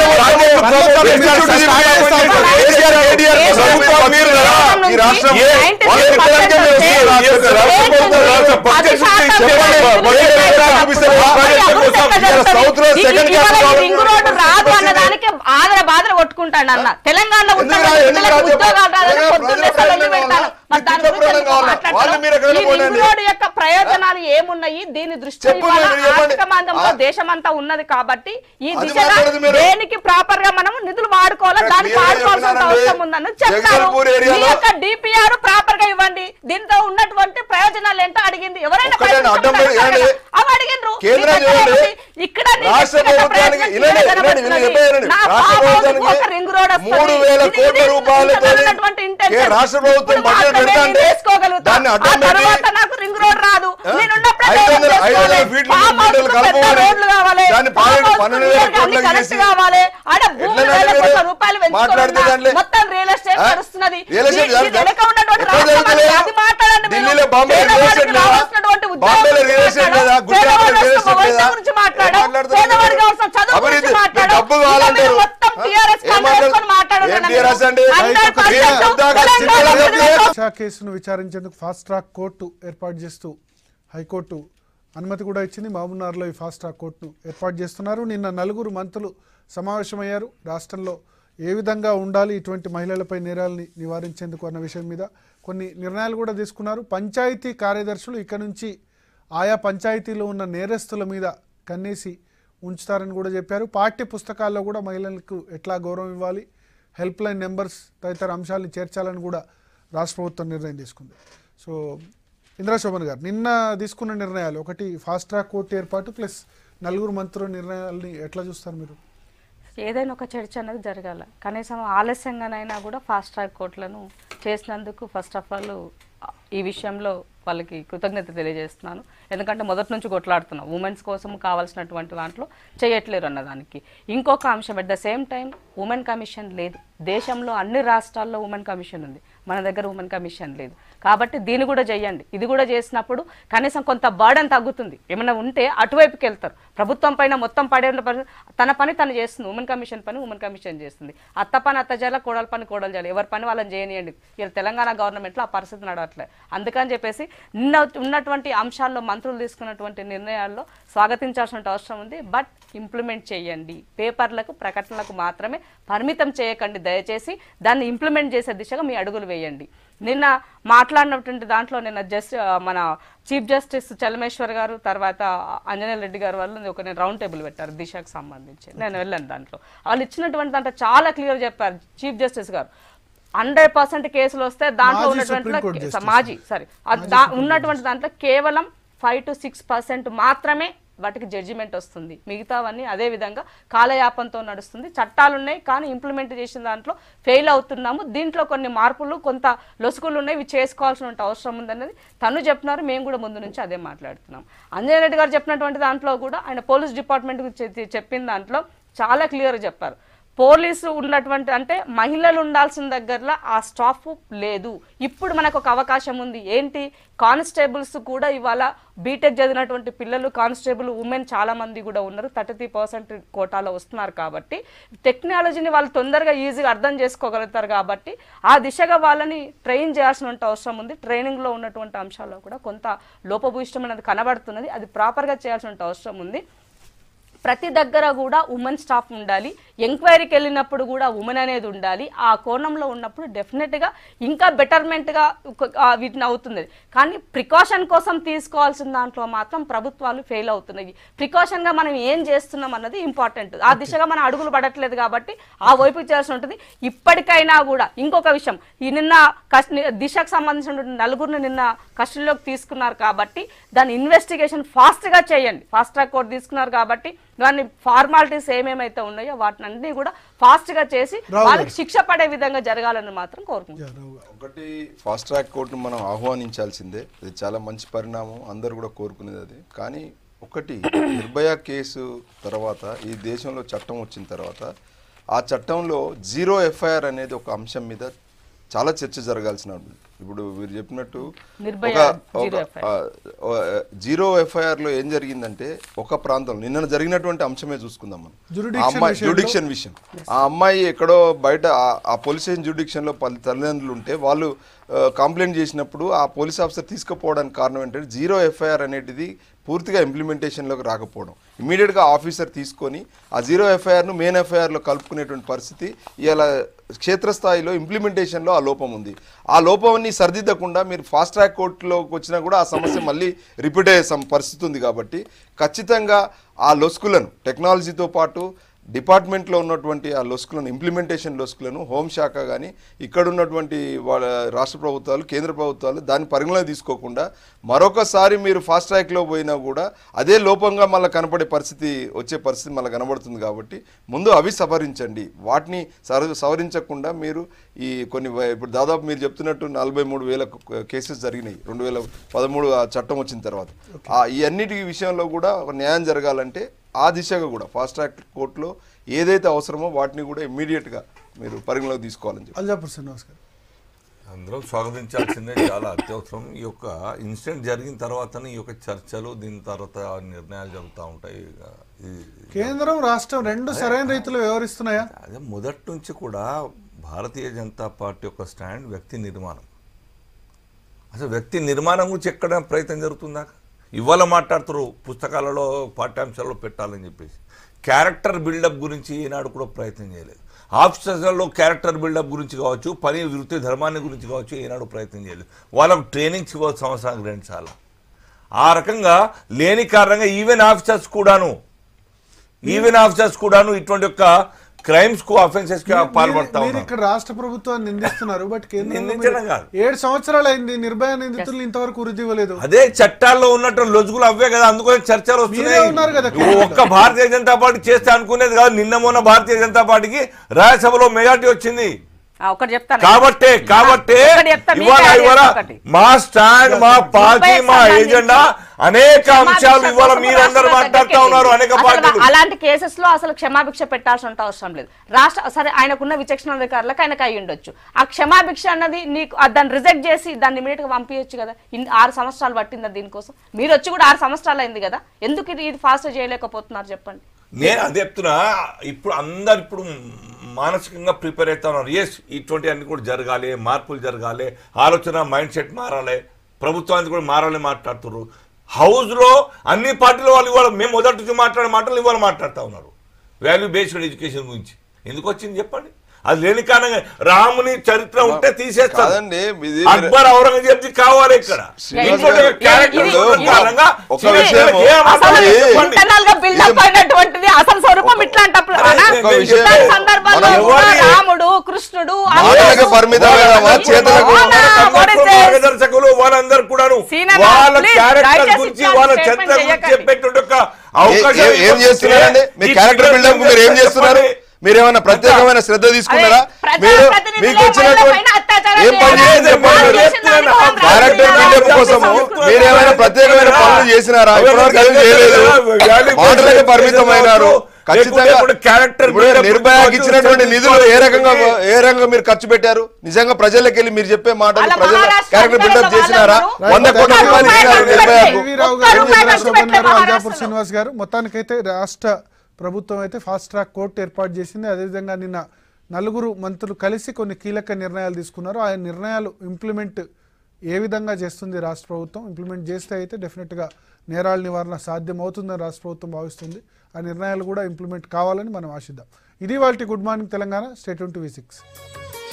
కేసీఆర్ కేటీఆర్ ప్రభుత్వం మీరు కదా ఈ రాష్ట్రం ఏ- వాళ్ళు ఎక్కడానికి మీరు వస్తున్నారు. ఏ- ఏ- రాష్ట్ర ప్రభుత్వం రాష్ట్ర పక్ష శుద్ధి చెప్పండి. బడ్జెట్ ఎక్కడ చూపిస్తారు? ప్రాజెక్టుల కోసం ఇలా సౌత్ లో సెకండ్ క్యాప్ కావాలి. రింగ్ రోడ్డు రాదు అన్న దానికి ఆదర బాధలు కొట్టుకుంటాడు అన్న తెలంగాణలో ఉన్న ఎందుకు రాదు? ఎందుకు రాదు? ఉద్యోగాలు రాదని తెలంగాణ పొద్దున్నే ప్రజల లొల్లి ప్రయోజనం పెడతాను మరి దాని మీకు గురించి ప్రయోజనం ఎందుకు కావాలా? మాట్లాడతారు? వాళ్ళు మీరు ఎక్కడ ఈ రింగ్ పోనండి. రోడ్డు యొక్క ప్రయోజనాలు ఏమున్నాయి దీని దృష్టి చెప్పండి, ఇవాళ మీరు చెప్పండి. ఆర్థిక మాంద్యంలో ఆ- దేశమంతా ఉన్నది కాబట్టి ఈ అది దిశగా మాట్లాడదు మీరు. దేనికి ప్రాపర్ గా మనం నిధులు వాడుకోవాలా ఇక్కడ దానికి మీరే వాడుకోవాల్సిన చెప్తున్నారండి. అవసరం ఉందని చెప్తారు జగదల్పూర్ మీ ఏరియాలో- యొక్క డిపిఆర్ ప్రాపర్ గా ఇవ్వండి దీంతో ఉన్నటువంటి ప్రయోజనాలు ఏంటో అడిగింది ఎవరైనా ఒక్కటే ప్రయత్నించమని అడ్డం పెట్టి- అడగాలి ఏమండి? కదా. అవి అడిగిండ్రు కేంద్రం మీ దగ్గర చూడండి. ఏముంది? ఇక్కడ నీ రాష్ట్ర వ్యక్తిగత ప్రభుత్వానికి ప్రయోజనం వినండి, ఇక్కడ వినండి, కనబడుతున్నది. వినండి, వినండి. నా రాష్ట్ర ఫామ్ హౌస్కి ప్రభుత్వానికి ఒక రింగ్ రోడ్ వస్తుంది. మూడు వేల ఇది- కోట్ల ఇది రూపాయలతో ఉన్నటువంటి intention. కే- రాష్ట్ర ప్రభుత్వం ఇప్పుడు బడ్జెట్ మాత్రమే పెడతా నేను అంటే వేసుకోగలుగుతా. దాన్ని ఆ అడ్డం పెట్టి తర్వాత నాకు రింగ్ రోడ్ రాదు ఆ? నేను ఉన్నప్పుడే ఐదు వందల- డెవలప్ ఐదు వందల చేసుకోవాలి. ఫీట్లు ఫామ్ మూడు హౌస్కు మీటర్లు పెద్ద కలుపుకోవాలి. రోడ్లు కావాలి. దాన్ని ఫామ్ పన్నెండు- హౌస్కు పన్నెండు వేల నీళ్ళకి అన్ని కోట్లకు కనెక్ట్ చేసి కావాలి. ఆడ భూములు ఎట్లా వేల నడిపేది? కోట్ల రూపాయలు మాట్లాడితే పెంచుకోవాలన్నా దాంట్లో- మొత్తం రియల్ ఎస్టేట్ ఆ? నడుస్తున్నది రియల్ ఎస్టేట్ ఈ- ఈ జరుగుతుంది. వెనక ఉన్నటువంటి ఎక్కడ రాష్ట్రం జరుగుతుంది? అది. అది మాట్లాడండి మీరు. ఢిల్లీలో బాంబే రియల్ పేదవాడికి ఎస్టేట్ లేదా? రావాల్సినటువంటి ఉద్యోగం బాంబేలో గురించి రియల్ ఎస్టేట్ లేదా? మాట్లాడాం. గుజరాత్లో పేదవాడి రియల్ కోసం ఎస్టేట్ వైద్యం లేదా? గురించి ఏం మాట్లాడాం. మాట్లాడుతున్నారు? పేదవాడికి కావాల్సిన చదువు అభివృద్ధి, గురించి మీకు మాట్లాడాం. డబ్బు ఇలా కావాలంటారు. మీరు మొత్తం ఆ? TRS ఏం కళ్ళు మాట్లాడు- వేసుకొని మాట్లాడండి ఏం అన్న TRS అండి? మీరు. 100% రైతు ఉద్యోగాలు తెలంగాణ సింపుల్గా ప్రజల చెప్పి- దిశ కేసును విచారించేందుకు ఫాస్ట్ ట్రాక్ కోర్టు ఏర్పాటు చేస్తూ హైకోర్టు అనుమతి కూడా ఇచ్చింది మహబూబ్నగర్లో ఈ ఫాస్ట్ ట్రాక్ కోర్టును ఏర్పాటు చేస్తున్నారు నిన్న నలుగురు మంత్రులు సమావేశమయ్యారు రాష్ట్రంలో ఏ విధంగా ఉండాలి ఇటువంటి మహిళలపై నేరాలని నివారించేందుకు అన్న విషయం మీద కొన్ని నిర్ణయాలు కూడా తీసుకున్నారు పంచాయతీ కార్యదర్శులు ఇక నుంచి ఆయా పంచాయతీలో ఉన్న నేరస్తుల మీద కన్నేసి ఉంచుతారని కూడా చెప్పారు పాఠ్య పుస్తకాల్లో కూడా మహిళలకు ఎట్లా గౌరవం ఇవ్వాలి హెల్ప్ లైన్ నెంబర్స్ తదితర అంశాలను చేర్చాలని కూడా రాష్ట్ర ప్రభుత్వం నిర్ణయం తీసుకుంది సో ఇంద్రశోభన్ గారు నిన్న తీసుకున్న నిర్ణయాలు ఒకటి ఫాస్ట్ ట్రాక్ కోర్టు ఏర్పాటు ప్లస్ నలుగురు మంత్రుల నిర్ణయాల్ని ఎట్లా చూస్తారు మీరు ఏదైనా ఒక చర్చ అనేది జరగాల కనీసం ఆలస్యంగానైనా కూడా ఫాస్ట్ ట్రాక్ కోర్టులను చేసినందుకు ఫస్ట్ ఆఫ్ ఆల్ ఈ విషయంలో వాళ్ళకి కృతజ్ఞత తెలియజేస్తున్నాను ఎందుకంటే మొదటి నుంచి కొట్లాడుతున్నాం ఉమెన్స్ కోసం కావాల్సినటువంటి వాటిలో చేయట్లేరు అన్నదానికి ఇంకొక అంశం at the same time women commission లేదు దేశంలో అన్ని రాష్ట్రాల్లో ఉమెన్ కమిషన్ ఉంది మన దగ్గర ఉమెన్ కమిషన్ లేదు కాబట్టి దీన్ని కూడా చేయండి ఇది కూడా చేసినప్పుడు కనీసం కొంత బర్డన్ తగ్గుతుంది ఏమైనా ఉంటే అటువైపుకి వెళ్తారు ప్రభుత్వం పైన మొత్తం పడే ఉన్న పని- తన పని తను చేస్తుంది ఉమెన్ కమిషన్ పని ఉమెన్ కమిషన్ చేస్తుంది అత్త పని అత్త చేయాలి కోడల పని కోడలు చేయాలి ఎవరి పని వాళ్ళని చేయనియండి ఇలా తెలంగాణ గవర్నమెంట్లో ఆ పరిస్థితి నడవట్లేదు అందుకని చెప్పేసి నిన్న ఉన్నటువంటి అంశాల్లో మంత్రులు తీసుకున్నటువంటి నిర్ణయాల్లో స్వాగతించాల్సిన అవసరం ఉంది బట్ ఇంప్లిమెంట్ చేయండి పేపర్లకు ప్రకటనలకు మాత్రమే పరిమితం చేయకండి దయచేసి దాన్ని ఇంప్లిమెంట్ చేసే దిశగా మీ అడుగులు వేయండి నిన్న మాట్లాడినటువంటి దాంట్లో నిన్న జస్ట్ మన చీఫ్ జస్టిస్ చలమేశ్వర్ గారు తర్వాత అంజనేయ రెడ్డి గారు వాళ్ళు ఒక నేను రౌండ్ టేబుల్ పెట్టారు దిశకు సంబంధించి నేను వెళ్ళాను దాంట్లో వాళ్ళు ఇచ్చినటువంటి దాంట్లో చాలా క్లియర్ చెప్పారు చీఫ్ జస్టిస్ గారు హండ్రెడ్ పర్సెంట్ కేసులు వస్తే దాంట్లో మాజీ ఉన్నటువంటి సుప్రీంకోర్టు జస్టిస్. మాజీ సరే అది దా- ఉన్నటువంటి దాంట్లో కేవలం ఫైవ్ టు సిక్స్ పర్సెంట్ మాత్రమే వాటికి జడ్జిమెంట్ వస్తుంది మిగతావన్నీ అదే విధంగా కాలయాపంతో నడుస్తుంది చట్టాలు ఉన్నాయి కానీ ఇంప్లిమెంట్ చేసిన దాంట్లో ఫెయిల్ అవుతున్నాము దీంట్లో కొన్ని మార్పులు కొంత లొసుగులు ఉన్నాయి ఇవి చేసుకోవాల్సిన అవసరం ఉందన్నది తను చెప్తున్నారు మేము కూడా ముందు నుంచి అదే మాట్లాడుతున్నాం అంజయ్ రెడ్డి గారు చెప్పినటువంటి దాంట్లో కూడా ఆయన పోలీస్ డిపార్ట్మెంట్ గురించి చెప్పిన దాంట్లో చాలా క్లియర్ చెప్పారు పోలీసు ఉన్నటువంటి అంటే మహిళలు ఉండాల్సిన దగ్గరలో ఆ స్టాఫ్ లేదు ఇప్పుడు మనకు ఒక అవకాశం ఉంది ఏంటి కానిస్టేబుల్స్ కూడా ఇవాళ బీటెక్ చదివినటువంటి పిల్లలు కానిస్టేబుల్ ఉమెన్ చాలా మంది కూడా ఉన్నారు థర్టీ త్రీ పర్సెంట్ కోటాలో వస్తున్నారు కాబట్టి టెక్నాలజీని వాళ్ళు తొందరగా ఈజీగా అర్థం చేసుకోగలుగుతారు కాబట్టి ఆ దిశగా వాళ్ళని ట్రైన్ చేయాల్సిన అవసరం ఉంది ట్రైనింగ్లో ఉన్నటువంటి అంశాల్లో కూడా కొంత లోపభూయిష్టం అనేది కనబడుతున్నది అది ప్రాపర్గా చేయాల్సిన అవసరం ఉంది ప్రతి దగ్గర కూడా ఉమెన్ స్టాఫ్ ఉండాలి ఎంక్వైరీకి వెళ్ళినప్పుడు కూడా ఉమెన్ అనేది ఉండాలి ఆ కోణంలో ఉన్నప్పుడు డెఫినెట్గా ఇంకా బెటర్మెంట్గా వీటిని అవుతుంది కానీ ప్రికాషన్ కోసం తీసుకోవాల్సిన దాంట్లో మాత్రం ప్రభుత్వాలు ఫెయిల్ అవుతున్నాయి ప్రికాషన్గా మనం ఏం చేస్తున్నాం అన్నది ఇంపార్టెంట్ ఆ దిశగా మనం అడుగులు పడట్లేదు కాబట్టి ఆ వైపు చేయాల్సి ఉంటుంది ఇప్పటికైనా కూడా ఇంకొక విషయం ఈ నిన్న కస్ దిశకు సంబంధించినటువంటి నలుగురిని నిన్న కస్టడీలోకి తీసుకున్నారు కాబట్టి దాని ఇన్వెస్టిగేషన్ ఫాస్ట్గా చేయండి ఫాస్ట్ ట్రాక్ కోర్టు తీసుకున్నారు కాబట్టి దాని ఫార్మాలిటీస్ ఏమేమైతే ఉన్నాయో వాటిని అన్ని కూడా ఫాస్ట్గా చేసి రావు వాళ్ళకి శిక్ష పడే విధంగా జరగాలని మాత్రం కోరుకుంటున్నాను రావు గారు. ఒకటి ఫాస్ట్ ట్రాక్ కోర్టును మనం ఆహ్వానించాల్సిందే అది చాలా మంచి పరిణామం అందరూ కూడా కోరుకునేది అది కానీ ఒకటి నిర్భయ కేసు తర్వాత ఈ దేశంలో చట్టం వచ్చిన తర్వాత ఆ చట్టంలో జీరో ఎఫ్ఐఆర్ అనేది ఒక అంశం మీద చాలా చర్చ జరగాల్సిన ఉంది. ఇప్పుడు మీరు చెప్పినట్టు నిర్భయ ఒక- జీరో ఒక- ఆ, ఆ, జీరో ఎఫ్ఐఆర్ లో ఏం జరిగిందంటే ఒక ప్రాంతం నిన్న జరిగినటువంటి అంశమే చూసుకుందాం మనం ఆ Jurisdiction అమ్మాయి విషయంలో- జుడిక్షన్ విషయం ఆ అమ్మాయి ఎక్కడో బయట ఆ- ఆ పోలీస్ స్టేషన్ జుడిక్షన్ లో పలు తల్లిదండ్రులు ఉంటే వాళ్ళు కంప్లైంట్ చేసినప్పుడు ఆ పోలీస్ ఆఫీసర్ తీసుకుపోవడానికి కారణం ఏంటంటే జీరో ఎఫ్ఐఆర్ అనేటిది పూర్తిగా ఇంప్లిమెంటేషన్లోకి రాకపోవడం ఇమీడియట్గా ఆఫీసర్ తీసుకొని ఆ జీరో ఎఫ్ఐఆర్ను మెయిన్ ఎఫ్ఐఆర్లో కలుపుకునేటువంటి పరిస్థితి ఇలా క్షేత్రస్థాయిలో ఇంప్లిమెంటేషన్లో ఆ లోపం ఉంది ఆ లోపాన్ని సరిదిద్దకుండా మీరు ఫాస్ట్ ట్రాక్ కోర్టులోకి వచ్చినా కూడా ఆ సమస్య మళ్ళీ రిపీట్ అయ్యే సం- పరిస్థితి ఉంది కాబట్టి ఖచ్చితంగా ఆ లొసుకులను టెక్నాలజీతో పాటు డిపార్ట్మెంట్లో ఉన్నటువంటి ఆ లొసుకులను ఇంప్లిమెంటేషన్ లొసుకులను హోంశాఖ కానీ ఇక్కడ ఉన్నటువంటి వాళ్ళ రాష్ట్ర ప్రభుత్వాలు కేంద్ర ప్రభుత్వాలు దాన్ని పరిగణలో తీసుకోకుండా మరొకసారి మీరు ఫాస్ట్ ట్రాక్లో పోయినా కూడా అదే లోపంగా మళ్ళీ కనపడే పరిస్థితి వచ్చే పరిస్థితి మళ్ళీ కనబడుతుంది కాబట్టి ముందు అవి సవరించండి వాటిని సవ సవరించకుండా మీరు ఈ కొన్ని వ- ఇప్పుడు దాదాపు మీరు చెప్తున్నట్టు నలభై మూడు వేల కేసెస్ జరిగినాయి రెండు వేల పదమూడు ఆ చట్టం వచ్చిన తర్వాత ఆ ఈ అన్నిటి విషయంలో కూడా ఒక న్యాయం జరగాలంటే ఆ దిశగా కూడా ఫాస్ట్ ట్రాక్ కోర్టులో ఏదైతే అవసరమో వాటిని కూడా ఇమ్మీడియట్గా మీరు పరిగణలోకి తీసుకోవాలని చెప్పి అల్జాపూర్ శ్రీనివాస్ గారు అందరం స్వాగతించాల్సిందే చాలా అత్యవసరం ఈ యొక్క ఇన్సిడెంట్ జరిగిన తర్వాతనే ఈ యొక్క చర్చలు దీని తర్వాత నిర్ణయాలు జరుగుతూ ఉంటాయి ఇక ఇది కేంద్రం రాష్ట్రం రెండు సరైన రీతిలో వ్యవహరిస్తున్నాయా అదే మొదటి నుంచి కూడా భారతీయ జనతా పార్టీ యొక్క స్టాండ్ వ్యక్తి నిర్మాణం అసలు వ్యక్తి నిర్మాణం గురించి ఎక్కడ ప్రయత్నం జరుగుతుందా ఇవాళ మాట్లాడుతారు పుస్తకాలలో పాఠ్యాంశాల్లో పెట్టాలని చెప్పేసి క్యారెక్టర్ బిల్డప్ గురించి ఈనాడు కూడా ప్రయత్నం చేయలేదు ఆఫీసర్లలో క్యారెక్టర్ బిల్డప్ గురించి కావచ్చు పని వృత్తి ధర్మాన్ని గురించి కావచ్చు ఈనాడు ప్రయత్నం చేయలేదు వాళ్ళకు ట్రైనింగ్స్ ఇవ్వచ్చు సంవత్సరానికి రెండు సార్లు ఆ రకంగా లేని కారణంగా ఈవెన్ ఆఫీసర్స్ కూడాను ఈవెన్ ఆఫీసర్స్ కూడాను ఇటువంటి యొక్క క్రైమ్స్ కు అఫెన్సెస్ కి పాల్పడతా మీరు ఉన్నారు ఇక్కడ రాష్ట్ర ప్రభుత్వాన్ని నిందిస్తున్నారు బట్ కేంద్రంలో నిందించడం మీరు కాదు. ఏడు సంవత్సరాలు అయింది నిర్భయ నిందితులు ఇంతవరకు వృద్ధి ఇవ్వలేదు అదే చట్టాల్లో ఉన్నట్టు లొజుగులు అవే కదా అందుకని చర్చలు మీరే ఉన్నారు కదా వస్తున్నాయి ఒక్క భారతీయ జనతా పార్టీ చేస్తే అనుకునేది కాదు నిన్న మొన్న భారతీయ జనతా పార్టీకి రాజ్యసభలో మెజార్టీ వచ్చింది ఆ, ఒకటి చెప్తాను కాబట్టే కాబట్టే ఒకటి చెప్తా, మీకు ఇవాళ యాడ్ ఇవాళ చేస్తా ఒకటి. మా స్టాండ్ మా పార్టీ మా సంబంధించి ఎజెండా అనేక క్షమాభిక్ష అంశాలు ఇవాళ కోసం మీరందరూ రాష్ట్ర మాట్లాడుతూ దగ్గరికి ఉన్నారు అనేక అసలు పార్టీలు అలాంటి కేసెస్ లో అసలు క్షమాభిక్ష పెట్టాల్సిన అవసరం లేదు రాష్ట్ర సరే ఆయనకున్న విచక్షణ అధికారులకు ఆయనకు అయి ఉండొచ్చు ఆ క్షమాభిక్ష అన్నది నీకు ఆ దాన్ని రిజెక్ట్ చేసి దాన్ని ఇమీడియట్ గా పంపించచ్చు కదా ఇన్ని ఆరు సంవత్సరాలు పట్టిందా దీనికోసం మీరు వచ్చి కూడా ఆరు సంవత్సరాలు అయింది కదా ఎందుకు ఇది ఇది ఫాస్ట్ చేయలేకపోతున్నారు చెప్పండి నేను అదే చెప్తున్నా ఇప్పుడు అందరు ఇప్పుడు మానసికంగా ప్రిపేర్ అవుతా ఉన్నారు ఎస్ ఇటువంటి అన్ని కూడా జరగాలి మార్పులు జరగాలి ఆలోచన మైండ్ సెట్ మారాలి ప్రభుత్వానికి కూడా మారాలి మాట్లాడుతున్నారు హౌస్లో అన్ని పార్టీల వాళ్ళు ఇవాళ మేము మొదటి నుంచి మాట్లాడే మాటలు ఇవాళ మాట్లాడుతూ ఉన్నారు వాల్యూ బేస్డ్ ఎడ్యుకేషన్ గురించి ఎందుకు వచ్చింది చెప్పండి అది లేని కారణంగా రాముని చరిత్ర ఉంటే తీసేస్తారు కాదండి, ఇది- అక్బర్ ఔరంగజేబ్ కావాలి ఇక్కడ శ్రీనివాస్ ఇంకోటి గారు, క్యారెక్టర్ ఇది- ఇది- కారణంగా ఒక శ్రీనివాస్ విషయము, గారికి ఏం అర్థం అసలు ఇది- లేదు చెప్పండి. ఇంటర్నల్ గా బిల్డప్ అయినటువంటిది అసలు స్వరూపం ఇట్లాంటప్పుడు అరే, అనా? ఒక విషయం- ఇట్లాంటి సందర్భాల్లో మనం కూడా ఎవరి- రాముడు కృష్ణుడు మాటలకు అందరూ- పరిమితమైన చేతులకు అవునా? What is this? మార్గదర్శకులు వాళ్ళందరూ కూడాను సీనన్న, వాళ్ళ please, క్యారెక్టర్ దయచేసి గురించి ఇట్లాంటి వాళ్ళ statement చరిత్ర గురించి చేయకండి. చెప్పేటువంటి ఒక ఏ- అవకాశం ఏ- ఏం చేస్తున్నారండి మీ ఈ క్యారెక్టర్ పిల్లలు బిల్డప్ మీరు ఏం చేస్తున్నారు మీరేమైనా ప్రత్యేకమైన శ్రద్ధ తీసుకున్నారా అదే, మీరు ప్రజాప్రతినిధులే మీకు వచ్చినటువంటి మహిళలపైన అత్యాచారం ఏం పని చేయాలి. చేసి చెప్పండి వాళ్ళు మీరు. చేసిన దానికి మనం క్యారెక్టర్ రాజకీయాలు బిల్డప్ రాజకీయాలు కోసము రాజకీయాలు మీరేమైనా ప్రత్యేకమైన పనులు చేసినారా ఇప్పటివరకు ఏం చేయలేదు మాటలకు పరిమితమైనారు ఖచ్చితంగా క్యారెక్టర్ ఇప్పుడు నిర్భయాకి ఇచ్చినటువంటి నిధులు ఏ రకంగా ఏ రకంగా మీరు ఖర్చు పెట్టారు నిజంగా ప్రజలకు వెళ్ళి మీరు చెప్పే మాటలు వాళ్ళ ప్రజల మహారాష్ట్ర క్యారెక్టర్ బిల్డప్ వాళ్ళ చేసినారా వాళ్ళు వంద కోట్ల ఒక్క రూపాయలు రూపాయి ఇచ్చినారు ఖర్చు నిర్భయాకు పెట్టండి. వివి రావు ఒక్క గారు రూపాయి ఇందిరా ఖర్చు శోభన్ గారు పెట్టలే అల్జాపూర్ మహారాష్ట్రలో. శ్రీనివాస్ గారు మొత్తానికైతే రాష్ట్ర ప్రభుత్వం అయితే ఫాస్ట్ ట్రాక్ కోర్టు ఏర్పాటు చేసింది అదేవిధంగా నిన్న నలుగురు మంత్రులు కలిసి కొన్ని కీలక నిర్ణయాలు తీసుకున్నారు ఆ నిర్ణయాలు ఇంప్లిమెంట్ ఏ విధంగా చేస్తుంది రాష్ట్ర ప్రభుత్వం ఇంప్లిమెంట్ చేస్తే అయితే డెఫినెట్గా నేరాల నివారణ సాధ్యం అవుతుందని రాష్ట్ర ప్రభుత్వం భావిస్తుంది ఆ నిర్ణయాలు కూడా ఇంప్లిమెంట్ కావాలని మనం ఆశిద్దాం ఇది వాళ్ళ good morning Telangana state twenty V six